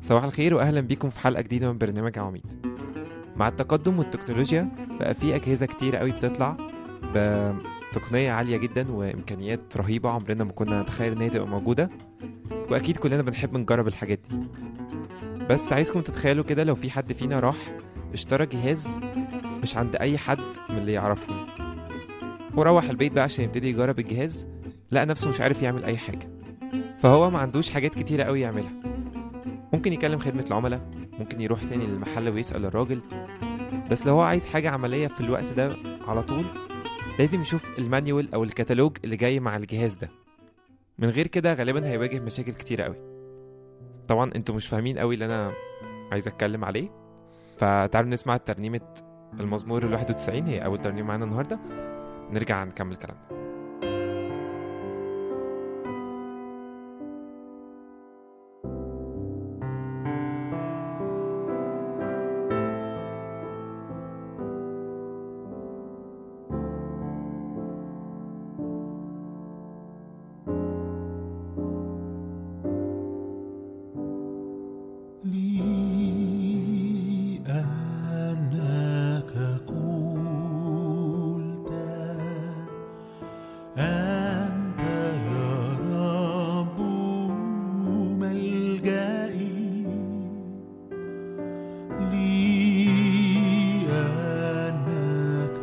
صباح الخير واهلا بيكم في حلقه جديده من برنامج عواميد مع التقدم والتكنولوجيا بقى في اجهزه كتير قوي بتطلع بتقنيه عاليه جدا وامكانيات رهيبه عمرنا ما كنا نتخيل ان هي تبقى موجوده واكيد كلنا بنحب نجرب الحاجات دي بس عايزكم تتخيلوا كده لو في حد فينا راح اشترى جهاز مش عند اي حد من اللي يعرفهم وروح البيت بقى عشان يبتدي يجرب الجهاز لقى نفسه مش عارف يعمل اي حاجه فهو ما عندوش حاجات كتيره قوي يعملها ممكن يكلم خدمة العملاء ممكن يروح تاني للمحل ويسأل الراجل بس لو هو عايز حاجة عملية في الوقت ده على طول لازم يشوف المانيوال أو الكتالوج اللي جاي مع الجهاز ده من غير كده غالبا هيواجه مشاكل كتيرة قوي طبعا انتوا مش فاهمين قوي اللي انا عايز اتكلم عليه فتعالوا نسمع ترنيمة المزمور ال 91 هي أول ترنيمة معانا النهاردة نرجع نكمل كلامنا لأنك قلت أنت يا رب ملجئي لأنك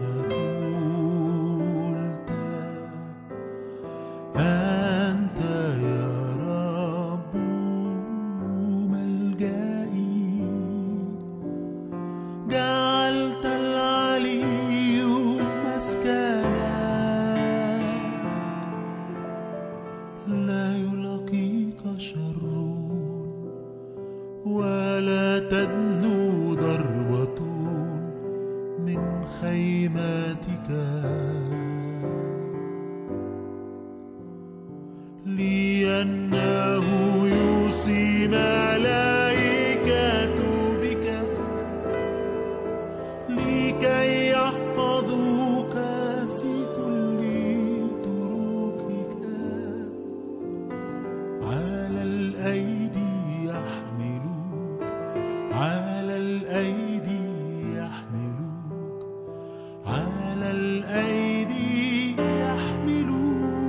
قلت أنت يا رب ملجئي جعلت العلي مسكنك لا يلاقيك شر ولا تدنو ضربة من خيمتك لأنه يوصي ملائكة بك لكي يحفظوك في كل طرقك على الأيدي يحملوك على الأيدي يحملوك على الأيدي يحملوك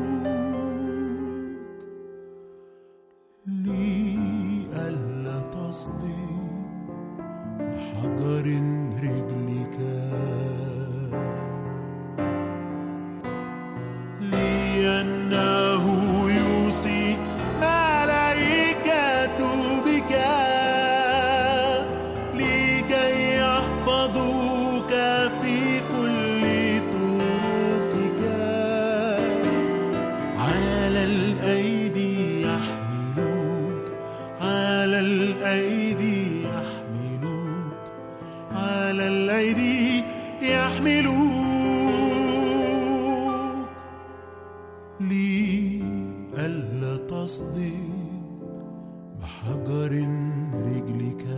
لئلا تصدم بحجر رجلك لأنه يوصي ملائكة بك لكي يحفظوك في كل طرقك على الأيدي يحملوك على الأيدي يحملوك على الأيدي يحملوك لئلا تصدم بحجر رجلك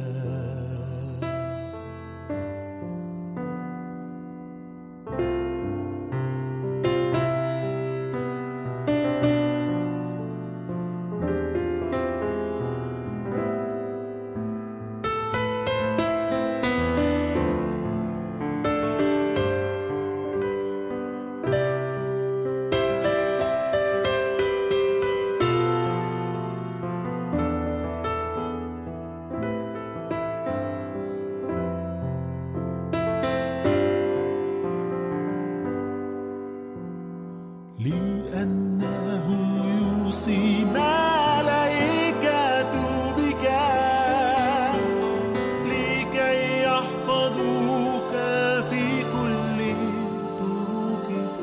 لأنه يوصي ملائكة بك لكي يحفظوك في كل طرقك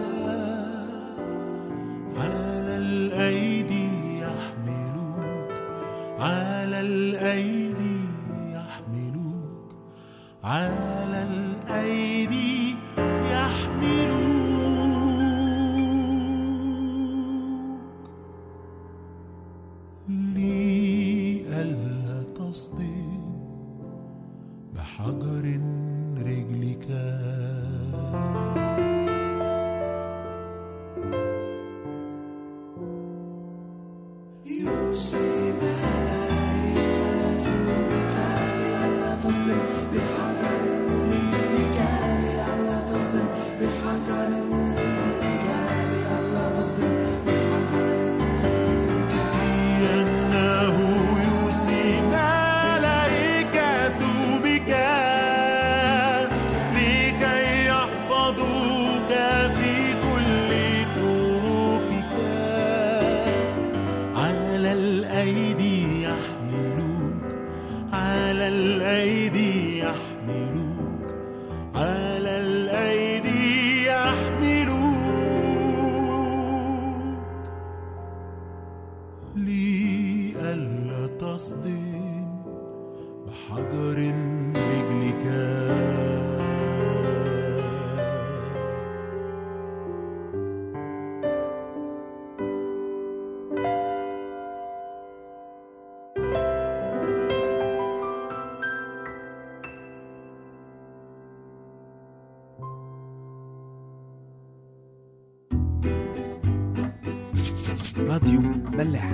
على الأيدي يحملوك على الأيدي يحملوك على الأيدي يحملوك لئلا تصدم بحجر رجلك يوصي ملائكة تصدم بحجر رجلك لئلا تصدم بحجر رجلك لئلا تصدم بحجر رجلك لأنه يوصي ملائكة بك لكي يحفظوك في كل طرقك على الأيدي يحملوك على الأيدي يحملوك على الأيدي يحملوك لئلا تصدم بحجر رجلك راديو ملاح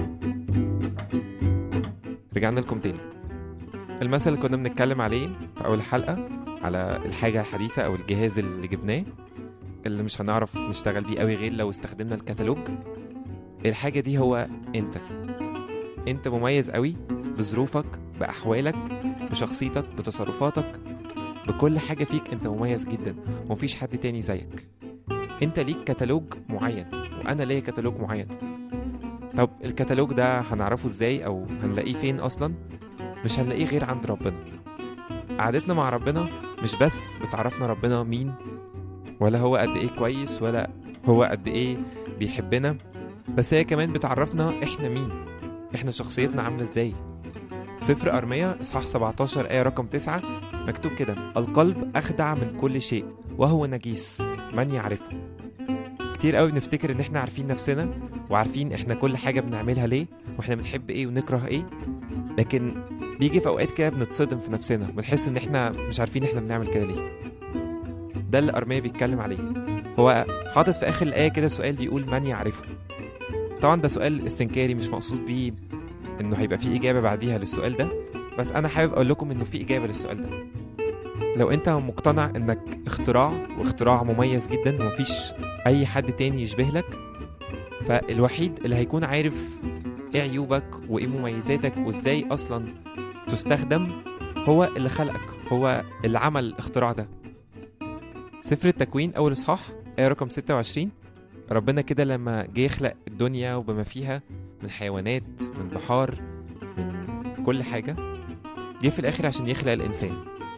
رجعنا لكم تاني المثل اللي كنا بنتكلم عليه في أول حلقة على الحاجة الحديثة أو الجهاز اللي جبناه اللي مش هنعرف نشتغل بيه قوي غير لو استخدمنا الكتالوج الحاجة دي هو أنت أنت مميز قوي بظروفك بأحوالك بشخصيتك بتصرفاتك بكل حاجة فيك أنت مميز جدا ومفيش حد تاني زيك أنت ليك كتالوج معين وأنا ليا كتالوج معين طب الكتالوج ده هنعرفه ازاي او هنلاقيه فين اصلا مش هنلاقيه غير عند ربنا قعدتنا مع ربنا مش بس بتعرفنا ربنا مين ولا هو قد ايه كويس ولا هو قد ايه بيحبنا بس هي كمان بتعرفنا احنا مين احنا شخصيتنا عامله ازاي سفر أرمية إصحاح 17 آية رقم 9 مكتوب كده القلب أخدع من كل شيء وهو نجيس من يعرفه كتير قوي بنفتكر ان احنا عارفين نفسنا وعارفين احنا كل حاجة بنعملها ليه واحنا بنحب ايه ونكره ايه لكن بيجي في اوقات كده بنتصدم في نفسنا بنحس ان احنا مش عارفين احنا بنعمل كده ليه ده اللي أرمية بيتكلم عليه هو حاطط في اخر الآية كده سؤال بيقول من يعرفه طبعا ده سؤال استنكاري مش مقصود بيه انه هيبقى فيه اجابة بعديها للسؤال ده بس انا حابب اقول لكم انه في اجابة للسؤال ده لو انت مقتنع انك اختراع واختراع مميز جدا ومفيش اي حد تاني يشبه لك فالوحيد اللي هيكون عارف ايه عيوبك وايه مميزاتك وازاي اصلا تستخدم هو اللي خلقك هو اللي عمل الاختراع ده سفر التكوين اول اصحاح ايه رقم 26 ربنا كده لما جه يخلق الدنيا وبما فيها من حيوانات من بحار من كل حاجة جه في الآخر عشان يخلق الإنسان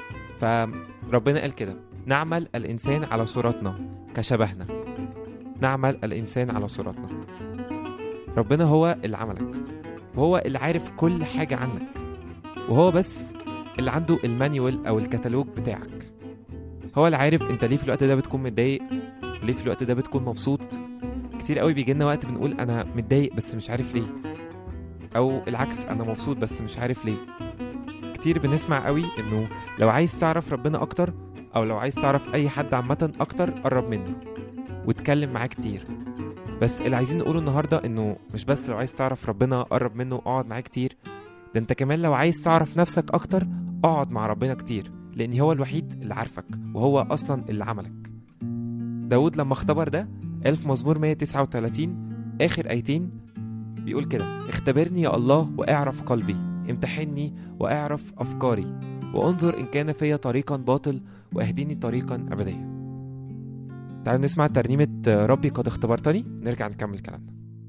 فربنا قال كده نعمل الإنسان على صورتنا كشبهنا نعمل الإنسان على صورتنا ربنا هو اللي عملك وهو اللي عارف كل حاجة عنك وهو بس اللي عنده المانيوال أو الكتالوج بتاعك هو اللي عارف انت ليه في الوقت ده بتكون متضايق ليه في الوقت ده بتكون مبسوط كتير قوي بيجي لنا وقت بنقول انا متضايق بس مش عارف ليه او العكس انا مبسوط بس مش عارف ليه كتير بنسمع قوي انه لو عايز تعرف ربنا اكتر او لو عايز تعرف اي حد عامه اكتر قرب منه واتكلم معاه كتير بس اللي عايزين نقوله النهارده انه مش بس لو عايز تعرف ربنا قرب منه واقعد معاه كتير ده انت كمان لو عايز تعرف نفسك اكتر اقعد مع ربنا كتير لان هو الوحيد اللي عارفك وهو اصلا اللي عملك داود لما اختبر ده قال في مزمور 139 اخر ايتين بيقول كده اختبرني يا الله واعرف قلبي امتحني واعرف افكاري وانظر ان كان في طريقا باطل واهديني طريقا ابديا تعالوا نسمع ترنيمة ربي قد اختبرتني نرجع نكمل كلامنا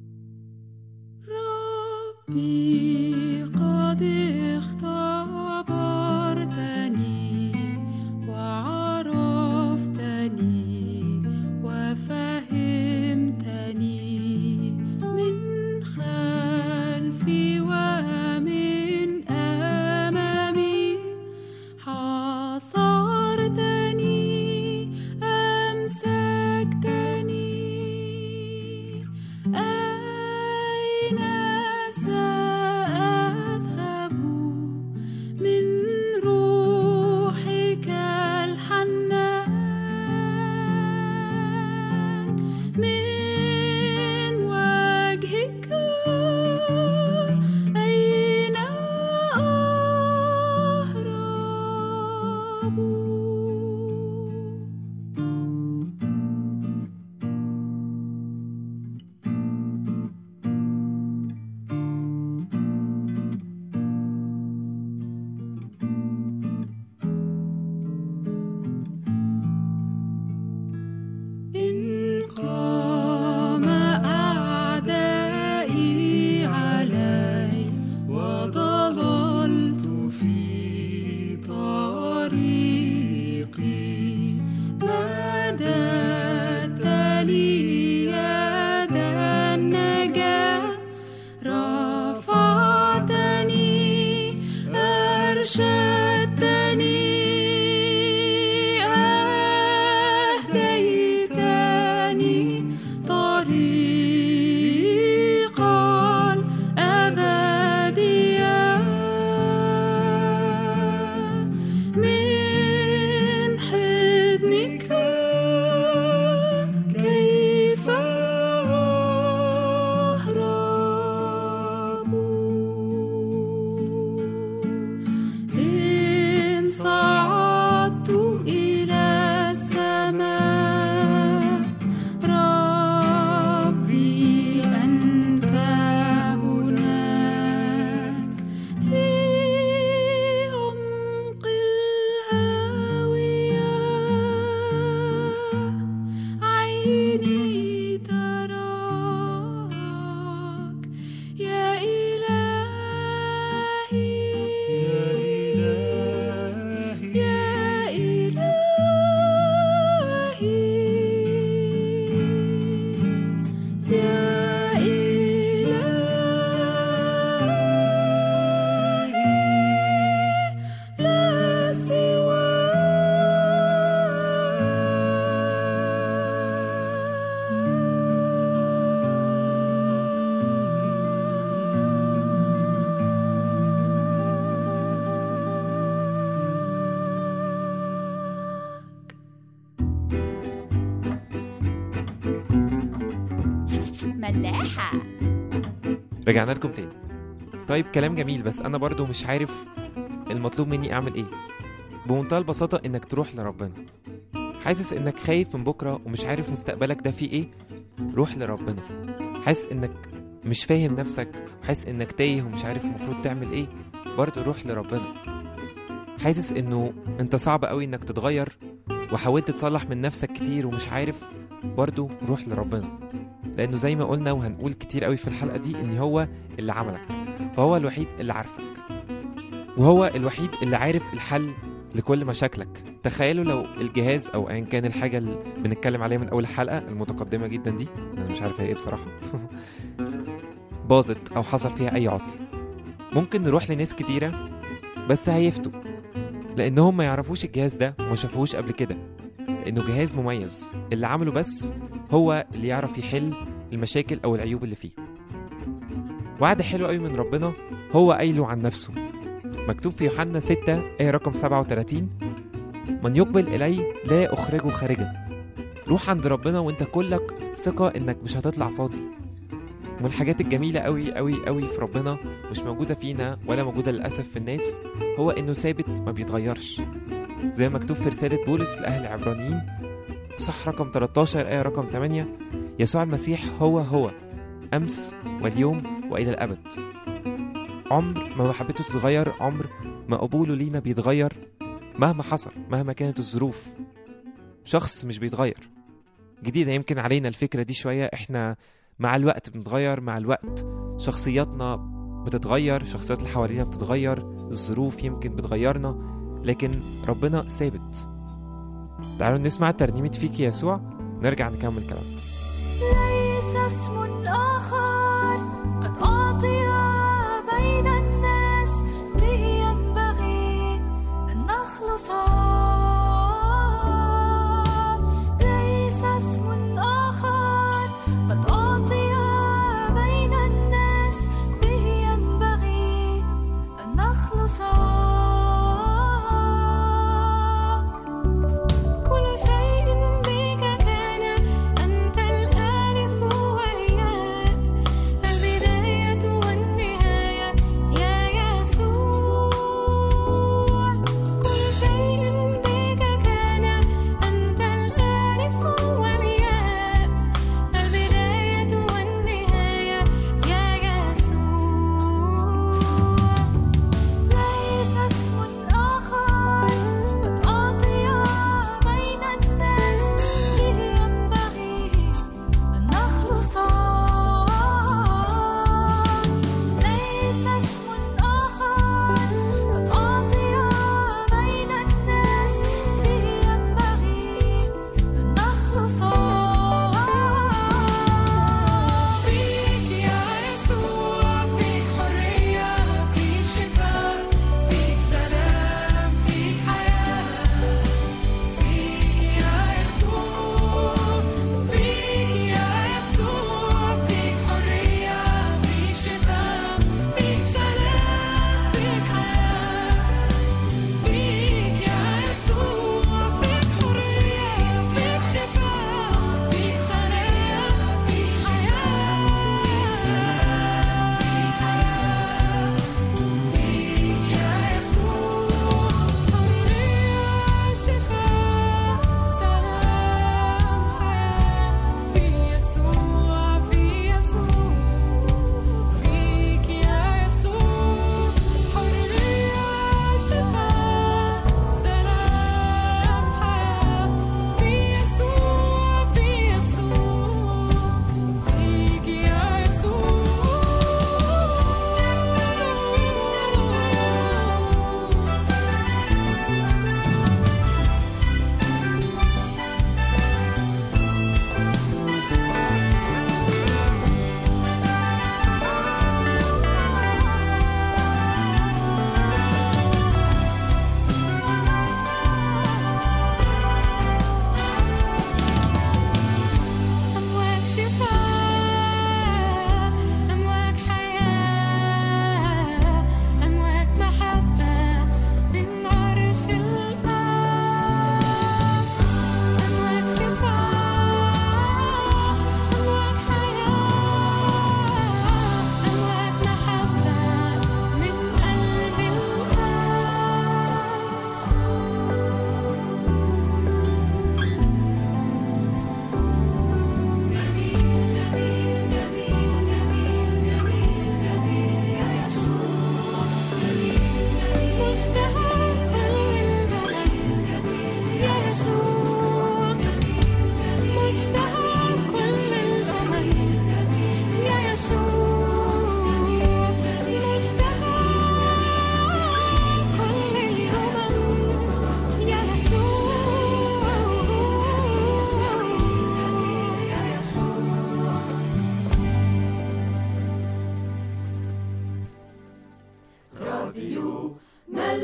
ربي قد اختبرتني وعرفتني وفهمتني من خلفي ومن أمامي حاصرتني أمسكتني أين سأذهب ملاحة رجعنا لكم تاني طيب كلام جميل بس انا برضو مش عارف المطلوب مني اعمل ايه بمنتهى البساطة انك تروح لربنا حاسس انك خايف من بكرة ومش عارف مستقبلك ده فيه ايه روح لربنا حاسس انك مش فاهم نفسك وحاسس انك تايه ومش عارف المفروض تعمل ايه برضو روح لربنا حاسس انه انت صعب قوي انك تتغير وحاولت تصلح من نفسك كتير ومش عارف برضو روح لربنا لانه زي ما قلنا وهنقول كتير قوي في الحلقه دي ان هو اللي عملك فهو الوحيد اللي عارفك وهو الوحيد اللي عارف الحل لكل مشاكلك تخيلوا لو الجهاز او ايا كان الحاجه اللي بنتكلم عليها من اول الحلقه المتقدمه جدا دي انا مش عارف هي ايه بصراحه باظت او حصل فيها اي عطل ممكن نروح لناس كتيره بس هيفتوا لانهم ما يعرفوش الجهاز ده وما شافوهوش قبل كده لانه جهاز مميز اللي عمله بس هو اللي يعرف يحل المشاكل او العيوب اللي فيه وعد حلو قوي من ربنا هو قايله عن نفسه مكتوب في يوحنا 6 آية رقم 37 من يقبل إلي لا أخرجه خارجا روح عند ربنا وانت كلك ثقة انك مش هتطلع فاضي ومن الحاجات الجميلة قوي قوي قوي في ربنا مش موجودة فينا ولا موجودة للأسف في الناس هو انه ثابت ما بيتغيرش زي ما مكتوب في رسالة بولس لأهل العبرانيين صح رقم 13 آية رقم 8 يسوع المسيح هو هو أمس واليوم وإلى الأبد عمر ما محبته تتغير عمر ما قبوله لينا بيتغير مهما حصل مهما كانت الظروف شخص مش بيتغير جديدة يمكن علينا الفكرة دي شوية احنا مع الوقت بنتغير مع الوقت شخصياتنا بتتغير شخصيات اللي حوالينا بتتغير الظروف يمكن بتغيرنا لكن ربنا ثابت تعالوا نسمع ترنيمة فيك يا يسوع نرجع نكمل كلامنا ليس اسم آخر قد أعطي بين الناس به ينبغي أن نخلص ليس اسم آخر قد أعطي بين الناس به ينبغي أن نخلص كل شيء بك كان أنت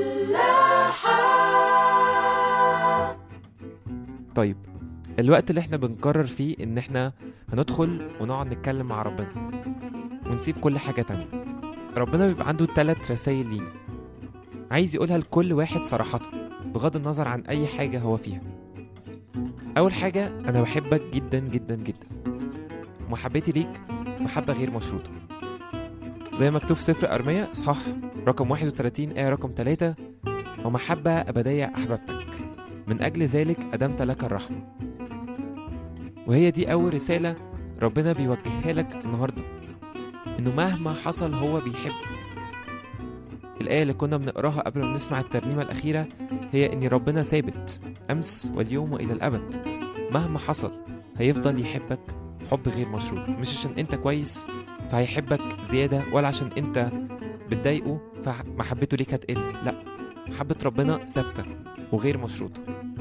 ملاحة طيب الوقت اللي احنا بنقرر فيه ان احنا هندخل ونقعد نتكلم مع ربنا ونسيب كل حاجة تانية ربنا بيبقى عنده تلات رسايل لينا عايز يقولها لكل واحد صراحة بغض النظر عن أي حاجة هو فيها أول حاجة أنا بحبك جدا جدا جدا محبتي ليك محبة غير مشروطة زي ما مكتوب في سفر أرمية إصحاح رقم 31 آية رقم 3 ومحبة أبدية أحببتك من أجل ذلك أدمت لك الرحمة وهي دي أول رسالة ربنا بيوجهها لك النهاردة إنه مهما حصل هو بيحبك الآية اللي كنا بنقراها قبل ما نسمع الترنيمة الأخيرة هي إن ربنا ثابت أمس واليوم وإلى الأبد مهما حصل هيفضل يحبك حب غير مشروط مش عشان أنت كويس فهيحبك زيادة ولا عشان أنت بتضايقه فمحبته ليك هتقل لا محبة ربنا ثابتة وغير مشروطة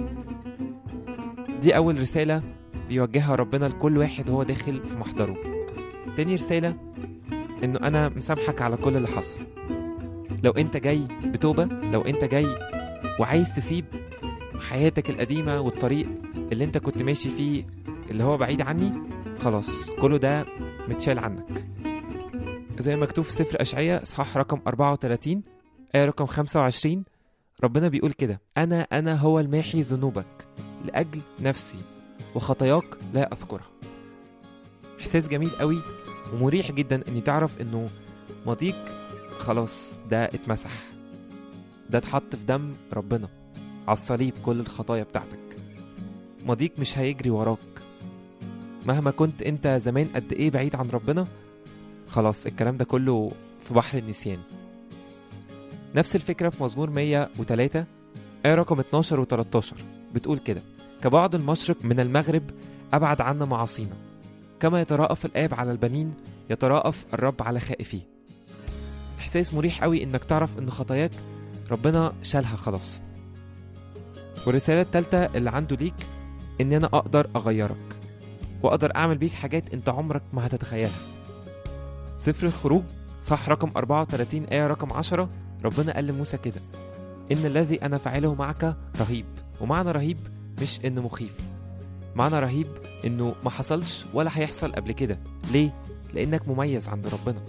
دي أول رسالة بيوجهها ربنا لكل واحد هو داخل في محضره تاني رسالة إنه أنا مسامحك على كل اللي حصل لو أنت جاي بتوبة لو أنت جاي وعايز تسيب حياتك القديمة والطريق اللي أنت كنت ماشي فيه اللي هو بعيد عني خلاص كله ده متشال عنك زي ما مكتوب في سفر أشعية إصحاح رقم 34 آية رقم 25 ربنا بيقول كده أنا أنا هو الماحي ذنوبك لأجل نفسي وخطاياك لا أذكرها إحساس جميل قوي ومريح جدا إني تعرف إنه ماضيك خلاص ده اتمسح ده اتحط في دم ربنا على الصليب كل الخطايا بتاعتك ماضيك مش هيجري وراك مهما كنت انت زمان قد ايه بعيد عن ربنا خلاص الكلام ده كله في بحر النسيان نفس الفكرة في مزمور 103 آية رقم 12 و 13 بتقول كده كبعد المشرق من المغرب أبعد عنا معاصينا كما يتراءف الآب على البنين يتراءف الرب على خائفيه إحساس مريح قوي إنك تعرف إن خطاياك ربنا شالها خلاص والرسالة التالتة اللي عنده ليك إن أنا أقدر أغيرك وأقدر أعمل بيك حاجات أنت عمرك ما هتتخيلها سفر الخروج صح رقم 34 آية رقم 10 ربنا قال لموسى كده إن الذي أنا فاعله معك رهيب ومعنى رهيب مش إنه مخيف معنى رهيب إنه ما حصلش ولا هيحصل قبل كده ليه؟ لأنك مميز عند ربنا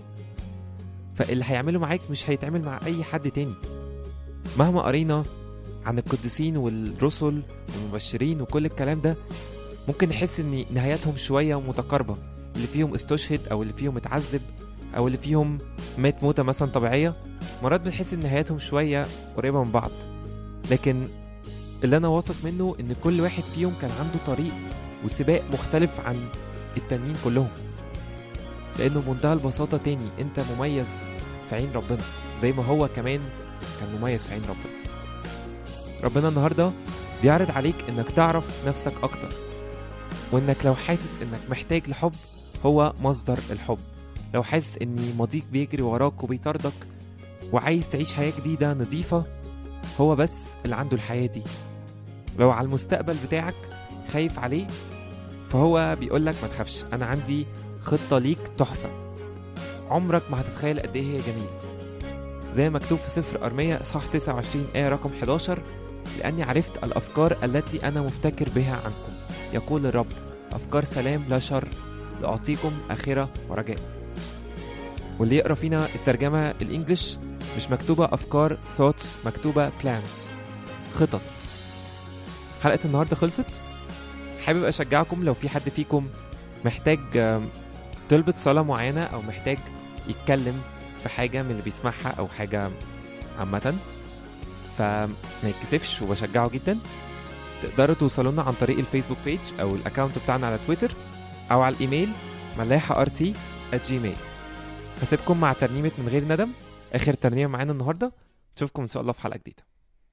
فاللي هيعمله معاك مش هيتعمل مع أي حد تاني مهما قرينا عن القديسين والرسل والمبشرين وكل الكلام ده ممكن نحس ان نهاياتهم شويه متقاربه اللي فيهم استشهد او اللي فيهم اتعذب او اللي فيهم مات موته مثلا طبيعيه مرات بنحس ان نهاياتهم شويه قريبه من بعض لكن اللي انا واثق منه ان كل واحد فيهم كان عنده طريق وسباق مختلف عن التانيين كلهم لانه بمنتهى البساطه تاني انت مميز في عين ربنا زي ما هو كمان كان مميز في عين ربنا ربنا النهارده بيعرض عليك انك تعرف نفسك اكتر وانك لو حاسس انك محتاج لحب هو مصدر الحب لو حاسس ان ماضيك بيجري وراك وبيطاردك وعايز تعيش حياة جديدة نظيفة هو بس اللي عنده الحياة دي لو على المستقبل بتاعك خايف عليه فهو بيقولك ما تخافش انا عندي خطة ليك تحفة عمرك ما هتتخيل قد ايه هي جميلة زي ما مكتوب في سفر أرمية إصحاح 29 آية رقم 11 لأني عرفت الأفكار التي أنا مفتكر بها عنكم يقول الرب أفكار سلام لا شر لأعطيكم آخرة ورجاء واللي يقرأ فينا الترجمة الإنجليش مش مكتوبة أفكار thoughts مكتوبة plans خطط حلقة النهاردة خلصت حابب أشجعكم لو في حد فيكم محتاج آم، طلبة صلاة معينة أو محتاج يتكلم في حاجة من اللي بيسمعها أو حاجة عامة فما يتكسفش وبشجعه جدا تقدروا توصلوا لنا عن طريق الفيسبوك بيج او الاكونت بتاعنا على تويتر او على الايميل ملاحة ار تي جيميل هسيبكم مع ترنيمة من غير ندم اخر ترنيمة معانا النهاردة نشوفكم ان شاء الله في حلقة جديدة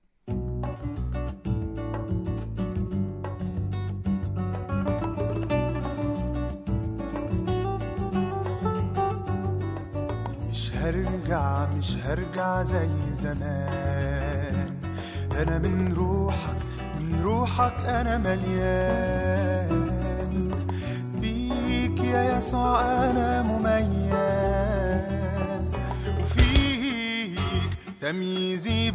مش هرجع مش هرجع زي زمان انا من روحك من روحك انا مليان بيك يا يسوع انا مميز وفيك تمييزي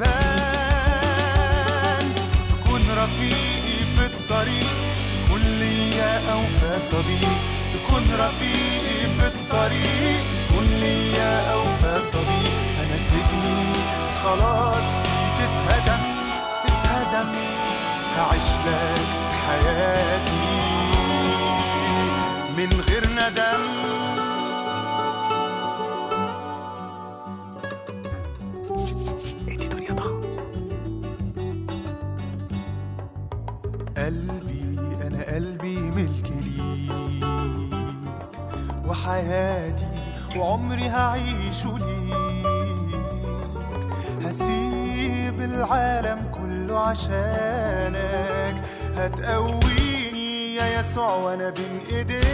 بان تكون رفيقي في الطريق تكون ليا أوفى صديق تكون رفيقي في الطريق تكون ليا أوفى صديق أنا سجني خلاص بيك اتهدم اتهدم هعيش لك حياتي من غير ندم ادي دنيا ضخم قلبي أنا قلبي ملك ليك وحياتي وعمري هعيشه ليك هسيب العالم كله عشانك هتقويني يا يسوع وانا بين ايديك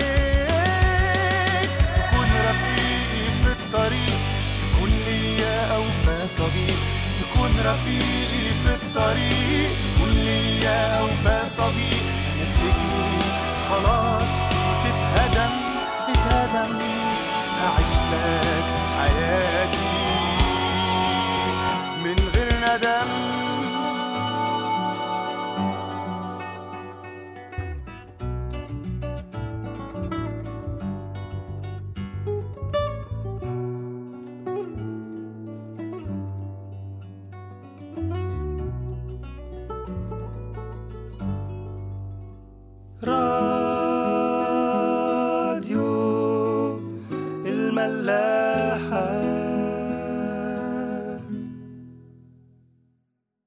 تكون رفيقي في الطريق تكون ليا اوفى صديق تكون رفيقي في الطريق تكون ليا اوفى صديق انا سجني خلاص بيك اتهدم اتهدم هعيش لك حياتي من غير ندم راديو الملاحة